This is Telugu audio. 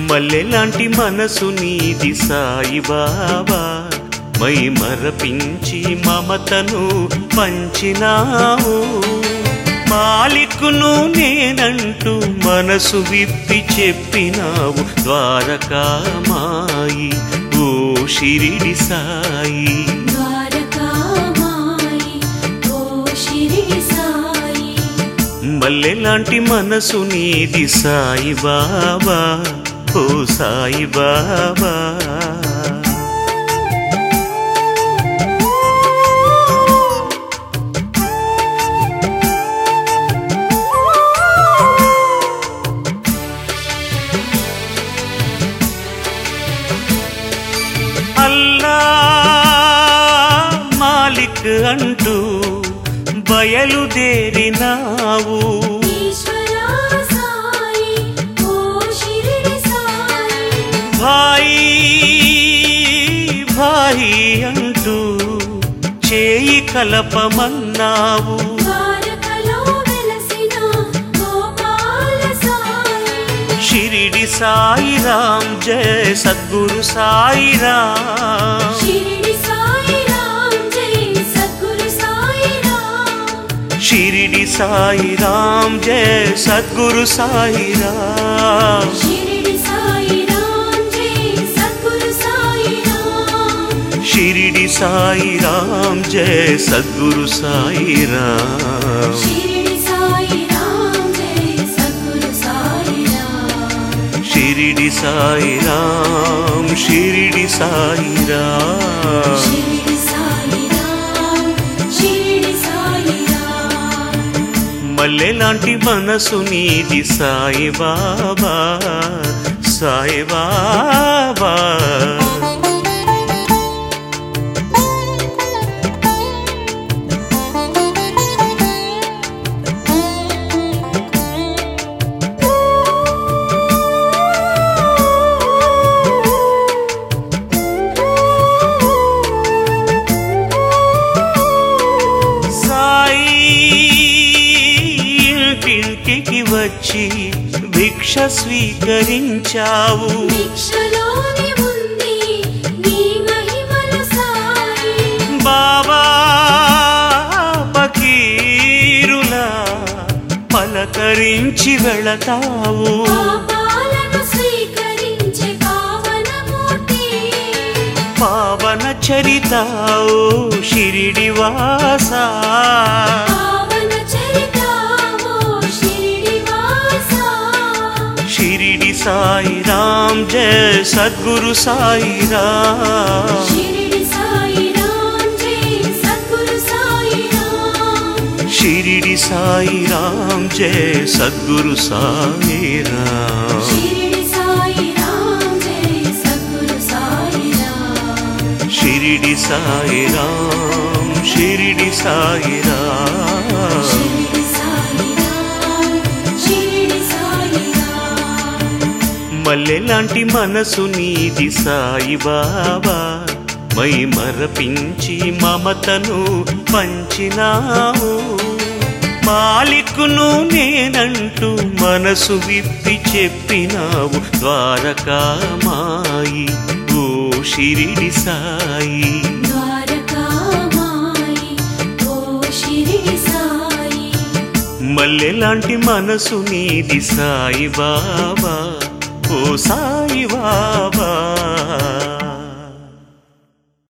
మల్లెలాంటి మనసు నీది సాయి బాబా మై మరపించి మమతను పంచినావు మాలికును నేనంటూ మనసు విప్పి చెప్పినావు ద్వారకామాయి ఓ షిరిడి సాయి ద్వారకామాయి ఓ షిరిడి సాయి మల్లెలాంటి మనసు నీది సాయి బాబా ఓ సాయి బాబా అల్లా మాలిక్ అంటూ బయలుదేరినావు ఈశ్వరా సాయి ఓ షిరిడి సాయి భాయి భాయి అంటూ చేయి కలపమన్నావు ద్వారకలో వెలసిన గోపాల సాయి షిరిడి సాయిరామ్ జయ సద్గురు సాయిరామ్ షిరిడి సాయిరామ్ జై సద్గురు సాయిరామ్ షిరిడి సాయిరామ్ జయ సద్గురు సాయిరామ్ షిరిడి సాయిరామ్ జై సద్గురు సాయిరామ్ షిరిడి సాయిరామ్ జయ సద్గురు సాయిరామ్ షిరిడి సాయిరామ్ జై సద్గురు సాయిరామ్ షిరిడి సాయిరామ్ షిరిడి సాయిరామ్ షిరిడి సాయిరామ్ షిరిడి సాయిరామ్ మల్లెలాంటి మనసు నీది సాయి బాబా సాయి బాబా సాయి ఇంటింటికి వచ్చి భిక్ష స్వీకరించావు భిక్షలోని ఉంది నీ మహిమల సాయి బాబా పకీరులా పలకరించి వెళతావు పాపాలను స్వీకరించే పావనమూర్తి పావన చరితావు షిరిడి వాసా పావన చరితావో షిరిడి వాసా షిరిడి సాయిరామ్ జయ సద్గురు సాయిరామ్ షిరిడి సాయిరామ్ జై సద్గురు సాయిరామ్ షిరిడి సాయిరామ్ జయ సద్గురు సాయిరామ్ షిరిడి సాయిరామ్ జై సద్గురు సాయిరామ్ షిరిడి సాయిరామ్ షిరిడి సాయిరామ్ షిరిడి సాయిరామ్ షిరిడి సాయిరామ్ మల్లెలాంటి మనసు నీది సాయి బాబా మై మరపించి మమతను పంచినావు మాలికును నేనంటూ మనసు విప్పి చెప్పినావు ద్వారకామాయి ఓ షిరిడి సాయి ద్వారకామాయి ఓ షిరిడి సాయి మల్లెలాంటి మనసు నీది సాయి బాబా ఓ సాయి బాబా